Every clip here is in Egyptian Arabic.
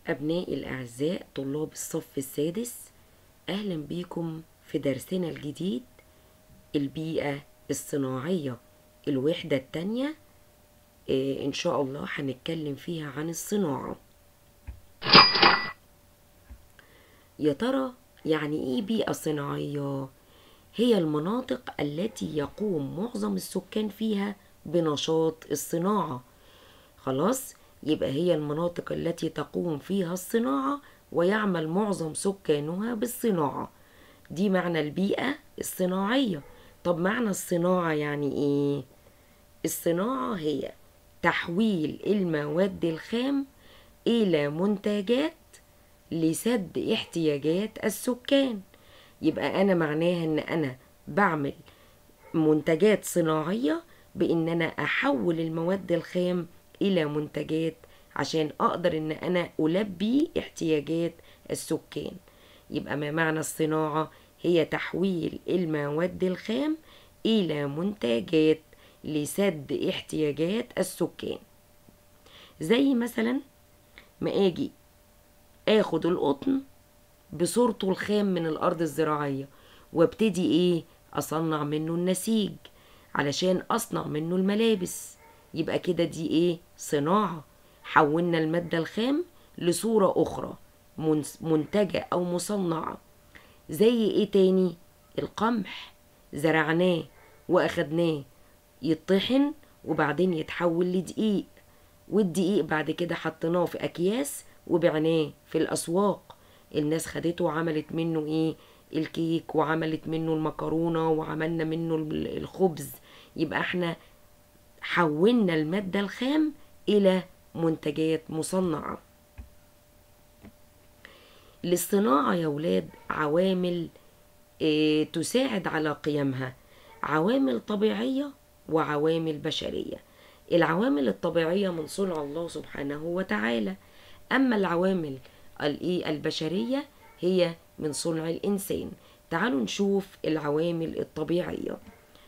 أبنائي الأعزاء طلاب الصف السادس أهلا بيكم في درسنا الجديد البيئة الصناعية الوحدة التانية إيه إن شاء الله هنتكلم فيها عن الصناعة يا ترى يعني إيه بيئة صناعية؟ هي المناطق التي يقوم معظم السكان فيها بنشاط الصناعة خلاص يبقى هي المناطق التي تقوم فيها الصناعة ويعمل معظم سكانها بالصناعة دي معنى البيئة الصناعية طب معنى الصناعة يعني ايه الصناعة هي تحويل المواد الخام إلى منتجات لسد احتياجات السكان يبقى أنا معناها إن أنا بعمل منتجات صناعية بإن أنا أحول المواد الخام إلى منتجات عشان أقدر إن أنا ألبي احتياجات السكان يبقى ما معنى الصناعة هي تحويل المواد الخام إلى منتجات لسد احتياجات السكان زي مثلا ما أجي آخد القطن بصورته الخام من الأرض الزراعية وابتدي إيه أصنع منه النسيج علشان أصنع منه الملابس يبقى كده دي إيه صناعة حولنا المادة الخام لصورة أخرى منتجة أو مصنعة زي إيه تاني القمح زرعناه وأخدناه يطحن وبعدين يتحول لدقيق والدقيق بعد كده حطيناه في أكياس وبعناه في الأسواق الناس خدته وعملت منه إيه الكيك وعملت منه المكرونة وعملنا منه الخبز يبقى احنا حولنا المادة الخام إلى منتجات مصنعة للصناعة يا ولاد عوامل اه تساعد على قيامها عوامل طبيعية وعوامل بشرية العوامل الطبيعية من صنع الله سبحانه وتعالى أما العوامل البشرية هي من صنع الإنسان تعالوا نشوف العوامل الطبيعية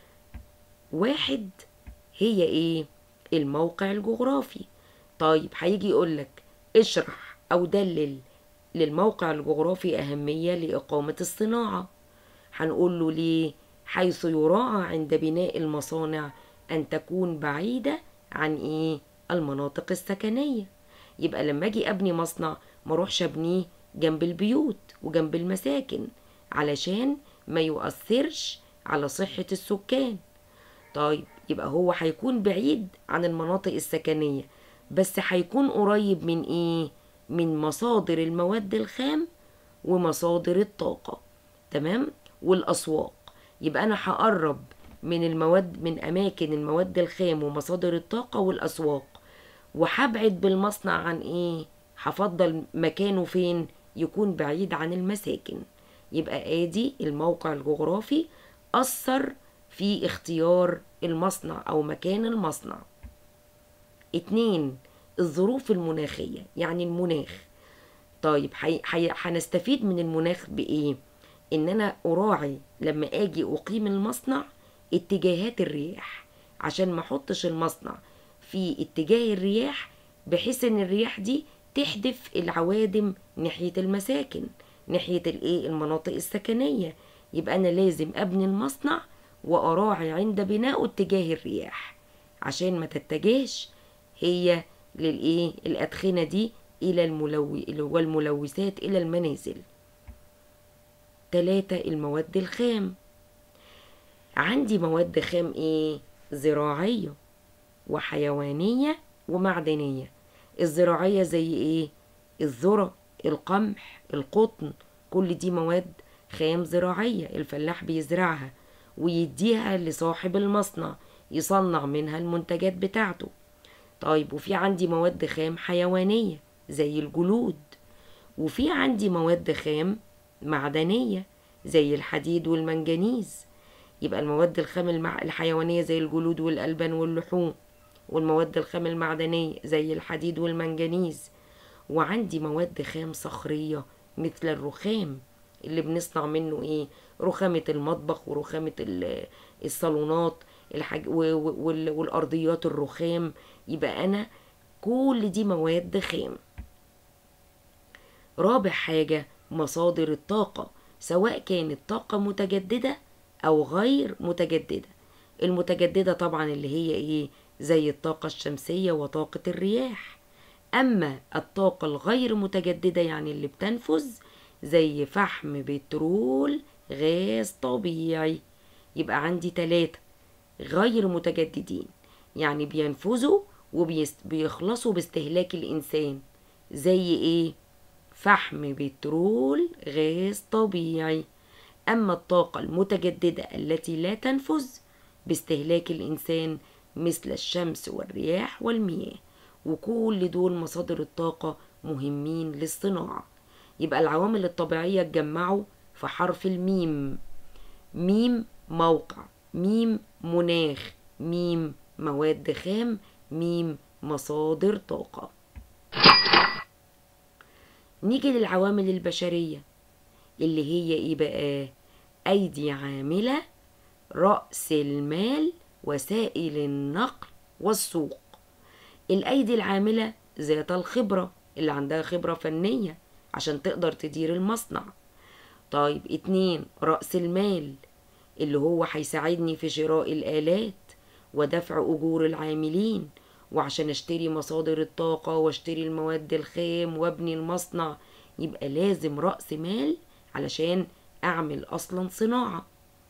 واحد هي ايه الموقع الجغرافي طيب هيجي يقولك اشرح او دلل للموقع الجغرافي أهمية لإقامة الصناعة هنقول له ليه حيث يراعى عند بناء المصانع أن تكون بعيدة عن إيه المناطق السكنية يبقى لما أجي أبني مصنع ما اروحش أبنيه جنب البيوت وجنب المساكن علشان ما يؤثرش على صحة السكان طيب يبقى هو هيكون بعيد عن المناطق السكنية بس هيكون قريب من ايه من مصادر المواد الخام ومصادر الطاقة تمام والأسواق يبقى أنا هقرب من المواد من أماكن المواد الخام ومصادر الطاقة والأسواق وهبعد بالمصنع عن ايه هفضل مكانه فين يكون بعيد عن المساكن يبقى ادي الموقع الجغرافي أثر في اختيار المصنع أو مكان المصنع اتنين الظروف المناخية يعني المناخ طيب هنستفيد من المناخ بإيه؟ إن أنا أراعي لما أجي أقيم المصنع اتجاهات الرياح عشان ما أحطش المصنع في اتجاه الرياح بحيث إن الرياح دي تحدف العوادم ناحية المساكن ناحية الإيه المناطق السكنية يبقى أنا لازم أبني المصنع وأراعي عند بنائه اتجاه الرياح عشان ما تتجهش هي للإيه الأدخنة دي إلى الملو... والملوثات إلى المنازل تلاتة المواد الخام عندي مواد خام إيه زراعية وحيوانية ومعدنية الزراعية زي إيه الذرة القمح القطن كل دي مواد خام زراعية الفلاح بيزرعها ويديها لصاحب المصنع يصنع منها المنتجات بتاعته طيب وفي عندي مواد خام حيوانية زي الجلود وفي عندي مواد خام معدنية زي الحديد والمنجنيز يبقى المواد الخام المع... الحيوانية زي الجلود والألبان واللحوم والمواد الخام المعدنية زي الحديد والمنجنيز وعندي مواد خام صخرية مثل الرخام اللي بنصنع منه ايه رخامة المطبخ ورخامة الصالونات الحاج والأرضيات الرخام يبقى أنا كل دي مواد خام رابع حاجة مصادر الطاقة سواء كانت طاقة متجددة أو غير متجددة المتجددة طبعا اللي هي إيه زي الطاقة الشمسية وطاقة الرياح أما الطاقة الغير متجددة يعني اللي بتنفذ زي فحم بترول غاز طبيعي يبقى عندي تلاتة غير متجددين يعني بينفذوا وبيخلصوا باستهلاك الإنسان زي إيه؟ فحم بترول غاز طبيعي أما الطاقة المتجددة التي لا تنفذ باستهلاك الإنسان مثل الشمس والرياح والمياه وكل دول مصادر الطاقة مهمين للصناعة يبقى العوامل الطبيعية اتجمعوا في حرف الميم ميم موقع ميم مناخ ميم مواد خام ميم مصادر طاقة نيجي للعوامل البشرية اللي هي ايه بقى ايدي عاملة رأس المال وسائل النقل والسوق الايدي العاملة ذات الخبرة اللي عندها خبرة فنية عشان تقدر تدير المصنع طيب اتنين رأس المال اللي هو هيساعدني في شراء الآلات ودفع أجور العاملين وعشان اشتري مصادر الطاقة واشتري المواد الخام وابني المصنع يبقى لازم رأس مال علشان أعمل أصلا صناعة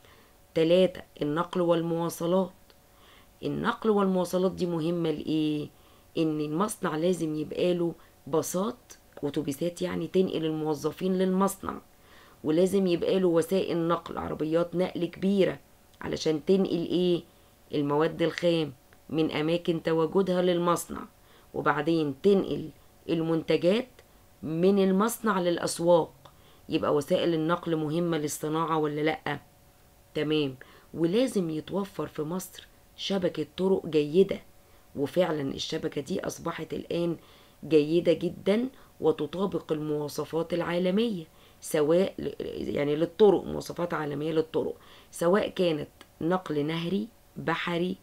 تلاتة النقل والمواصلات النقل والمواصلات دي مهمة لإيه؟ إن المصنع لازم يبقى له باصات أتوبيسات يعني تنقل الموظفين للمصنع ولازم يبقى له وسائل نقل عربيات نقل كبيرة علشان تنقل إيه؟ المواد الخام من أماكن تواجدها للمصنع وبعدين تنقل المنتجات من المصنع للأسواق يبقى وسائل النقل مهمة للصناعة ولا لأ؟ تمام ولازم يتوفر في مصر شبكة طرق جيدة وفعلا الشبكة دي أصبحت الآن جيدة جدا وتطابق المواصفات العالمية سواء يعني للطرق مواصفات عالمية للطرق سواء كانت نقل نهري بحري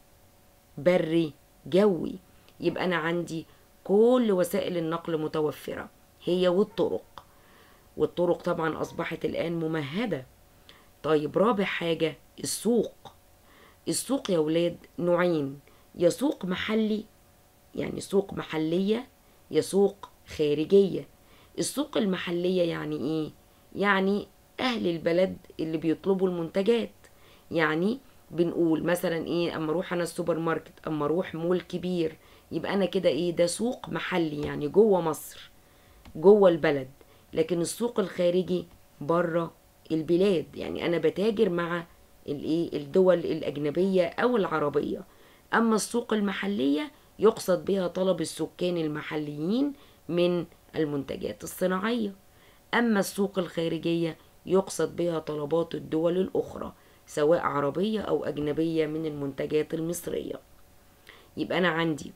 بري جوي يبقى أنا عندي كل وسائل النقل متوفرة هي والطرق والطرق طبعا أصبحت الآن ممهدة طيب رابع حاجة السوق السوق يا ولاد نوعين يا سوق محلي يعني سوق محلية يا سوق خارجية السوق المحلية يعني ايه يعني اهل البلد اللي بيطلبوا المنتجات يعني بنقول مثلا ايه اما اروح انا السوبر ماركت اما اروح مول كبير يبقى انا كده ايه ده سوق محلي يعني جوه مصر جوه البلد لكن السوق الخارجي بره البلاد يعني انا بتاجر مع الايه الدول الاجنبيه او العربيه اما السوق المحليه يقصد بها طلب السكان المحليين من المنتجات الصناعيه اما السوق الخارجيه يقصد بها طلبات الدول الاخرى سواء عربيه او اجنبيه من المنتجات المصريه يبقى انا عندي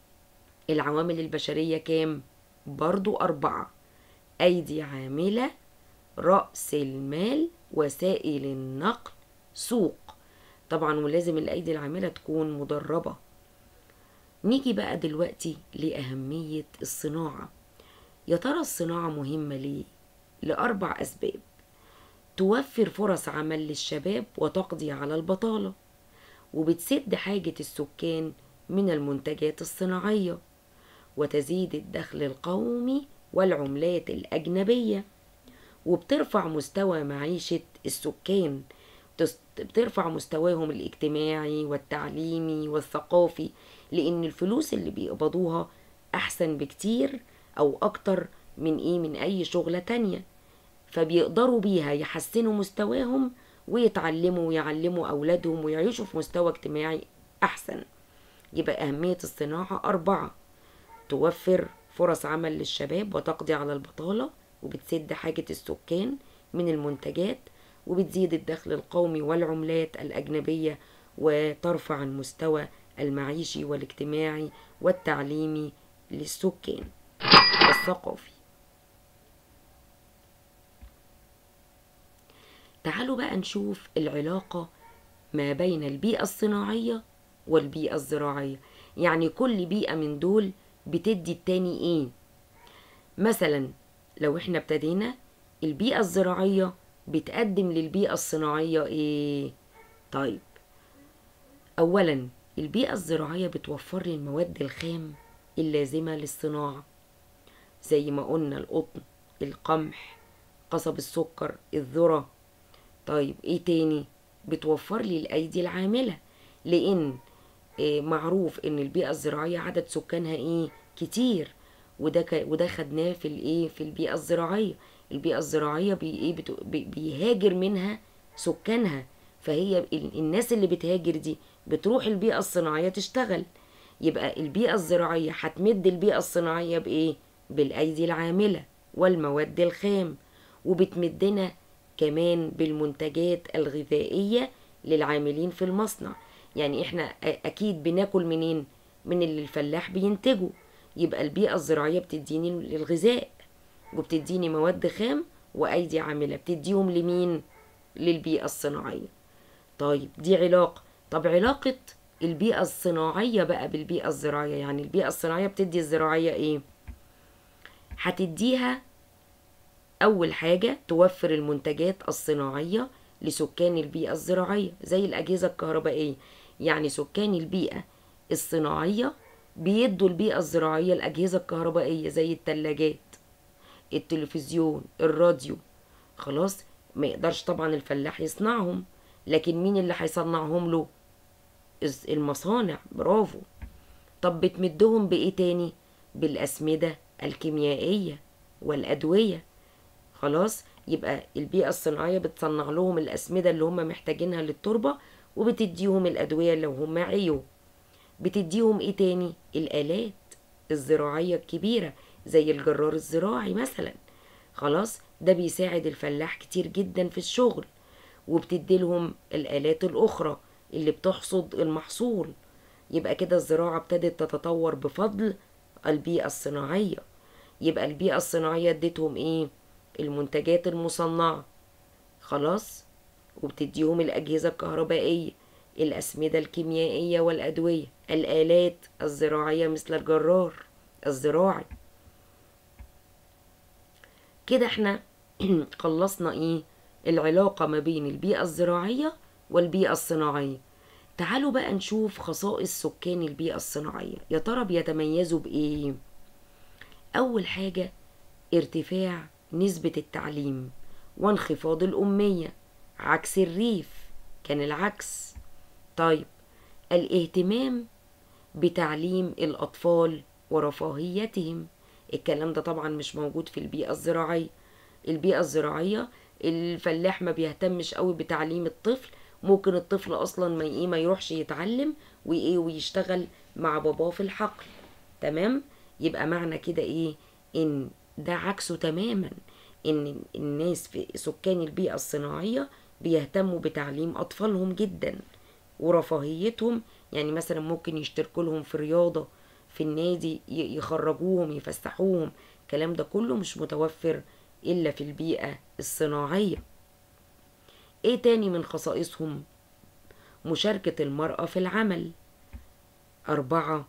العوامل البشريه كام برضو اربعه ايدي عامله راس المال وسائل النقل سوق طبعا ولازم الايدي العامله تكون مدربه نيجي بقى دلوقتي لاهميه الصناعه يا ترى الصناعه مهمه ليه لاربع اسباب توفر فرص عمل للشباب وتقضي على البطاله وبتسد حاجه السكان من المنتجات الصناعيه وتزيد الدخل القومي والعملات الاجنبيه وبترفع مستوى معيشه السكان بترفع مستواهم الاجتماعي والتعليمي والثقافي لان الفلوس اللي بيقبضوها احسن بكتير او اكتر من ايه من اي شغلة تانية فبيقدروا بيها يحسنوا مستواهم ويتعلموا ويعلموا اولادهم ويعيشوا في مستوى اجتماعي احسن يبقى اهمية الصناعة اربعة توفر فرص عمل للشباب وتقضي على البطالة وبتسد حاجة السكان من المنتجات وبتزيد الدخل القومي والعملات الأجنبية وترفع المستوى المعيشي والاجتماعي والتعليمي للسكان والثقافي تعالوا بقى نشوف العلاقة ما بين البيئة الصناعية والبيئة الزراعية يعني كل بيئة من دول بتدي التاني ايه مثلا لو احنا ابتدينا البيئة الزراعية بتقدم للبيئة الصناعية ايه طيب اولا البيئة الزراعية بتوفر لي المواد الخام اللازمة للصناعة زي ما قلنا القطن القمح قصب السكر الذرة طيب ايه تاني بتوفر لي الايدي العاملة لان إيه معروف ان البيئة الزراعية عدد سكانها ايه كتير وده ك... وده خدناه في الايه في البيئة الزراعية البيئة الزراعية بي... إيه بت... بي... بيهاجر منها سكانها فهي ال... الناس اللي بتهاجر دي بتروح البيئة الصناعية تشتغل يبقى البيئة الزراعية هتمد البيئة الصناعية بإيه؟ بالأيدي العاملة والمواد الخام وبتمدنا كمان بالمنتجات الغذائية للعاملين في المصنع يعني احنا أكيد بناكل منين؟ من اللي الفلاح بينتجه يبقى البيئة الزراعية بتديني الغذاء وبتديني مواد خام وأيدي عاملة بتديهم لمين؟ للبيئة الصناعية طيب دي علاقة طب علاقة البيئة الصناعية بقى بالبيئة الزراعية يعني البيئة الصناعية بتدي الزراعية ايه هتديها أول حاجة توفر المنتجات الصناعية لسكان البيئة الزراعية زي الأجهزة الكهربائية يعني سكان البيئة الصناعية بيدوا البيئة الزراعية الأجهزة الكهربائية زي التلاجات التلفزيون الراديو خلاص ما يقدرش طبعا الفلاح يصنعهم لكن مين اللي هيصنعهم له المصانع برافو طب بتمدهم بايه تاني بالاسمده الكيميائيه والادويه خلاص يبقى البيئه الصناعيه بتصنع لهم الاسمده اللي هم محتاجينها للتربه وبتديهم الادويه لو هم عيوا بتديهم ايه تاني الالات الزراعيه الكبيره زي الجرار الزراعي مثلا خلاص ده بيساعد الفلاح كتير جدا في الشغل وبتدي لهم الآلات الأخرى اللي بتحصد المحصول يبقى كده الزراعة ابتدت تتطور بفضل البيئة الصناعية يبقى البيئة الصناعية اديتهم ايه المنتجات المصنعة خلاص وبتديهم الأجهزة الكهربائية الأسمدة الكيميائية والأدوية الآلات الزراعية مثل الجرار الزراعي كده احنا خلصنا ايه العلاقة ما بين البيئة الزراعية والبيئة الصناعية تعالوا بقى نشوف خصائص سكان البيئة الصناعية يا ترى بيتميزوا بإيه؟ أول حاجة ارتفاع نسبة التعليم وانخفاض الأمية عكس الريف كان العكس طيب الاهتمام بتعليم الأطفال ورفاهيتهم الكلام ده طبعا مش موجود في البيئة الزراعية البيئة الزراعية الفلاح ما بيهتمش قوي بتعليم الطفل ممكن الطفل اصلا ما ايه ما يروحش يتعلم وايه ويشتغل مع باباه في الحقل تمام يبقى معنى كده ايه ان ده عكسه تماما ان الناس في سكان البيئة الصناعية بيهتموا بتعليم اطفالهم جدا ورفاهيتهم يعني مثلا ممكن يشتركوا لهم في رياضة في النادي يخرجوهم يفسحوهم الكلام ده كله مش متوفر إلا في البيئة الصناعية إيه تاني من خصائصهم مشاركة المرأة في العمل أربعة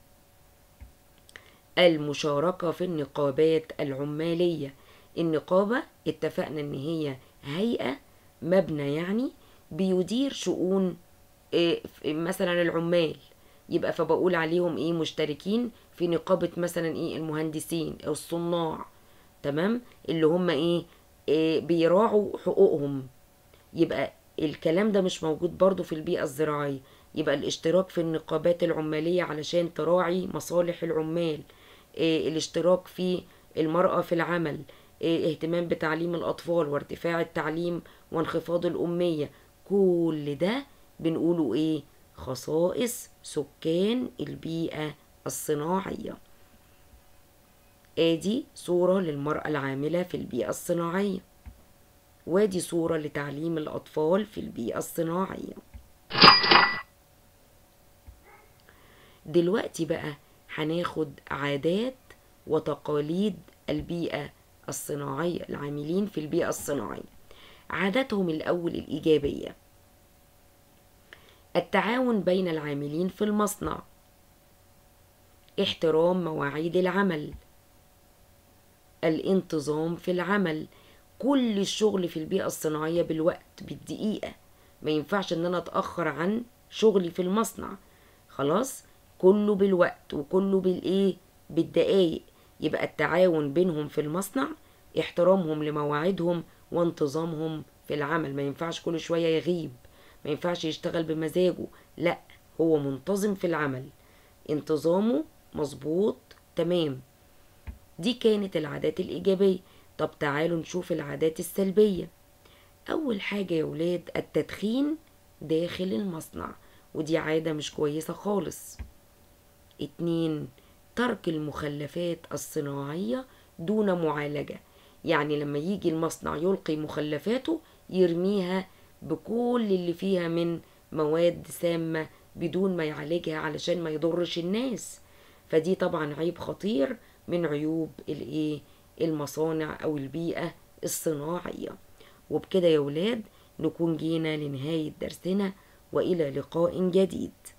المشاركة في النقابات العمالية النقابة اتفقنا ان هي هيئة مبنى يعني بيدير شؤون إيه مثلا العمال يبقى فبقول عليهم ايه مشتركين في نقابة مثلا ايه المهندسين او الصناع تمام اللي هم ايه, إيه بيراعوا حقوقهم يبقى الكلام ده مش موجود برضو في البيئة الزراعية يبقى الاشتراك في النقابات العمالية علشان تراعي مصالح العمال إيه الاشتراك في المرأة في العمل إيه اهتمام بتعليم الأطفال وارتفاع التعليم وانخفاض الأمية كل ده بنقوله ايه خصائص سكان البيئة الصناعية ادي صورة للمرأة العاملة في البيئة الصناعية وادي صورة لتعليم الأطفال في البيئة الصناعية دلوقتي بقى هناخد عادات وتقاليد البيئة الصناعية العاملين في البيئة الصناعية عاداتهم الأول الإيجابية التعاون بين العاملين في المصنع احترام مواعيد العمل الانتظام في العمل كل الشغل في البيئة الصناعية بالوقت بالدقيقة ما ينفعش ان انا اتأخر عن شغلي في المصنع خلاص كله بالوقت وكله بالايه بالدقايق يبقى التعاون بينهم في المصنع احترامهم لمواعيدهم وانتظامهم في العمل ما ينفعش كل شوية يغيب ما ينفعش يشتغل بمزاجه لا هو منتظم في العمل انتظامه مظبوط تمام دي كانت العادات الإيجابية طب تعالوا نشوف العادات السلبية أول حاجة يا ولاد التدخين داخل المصنع ودي عادة مش كويسة خالص اتنين ترك المخلفات الصناعية دون معالجة يعني لما يجي المصنع يلقي مخلفاته يرميها بكل اللي فيها من مواد سامة بدون ما يعالجها علشان ما يضرش الناس فدي طبعا عيب خطير من عيوب الايه المصانع او البيئة الصناعية وبكده يا ولاد نكون جينا لنهاية درسنا والى لقاء جديد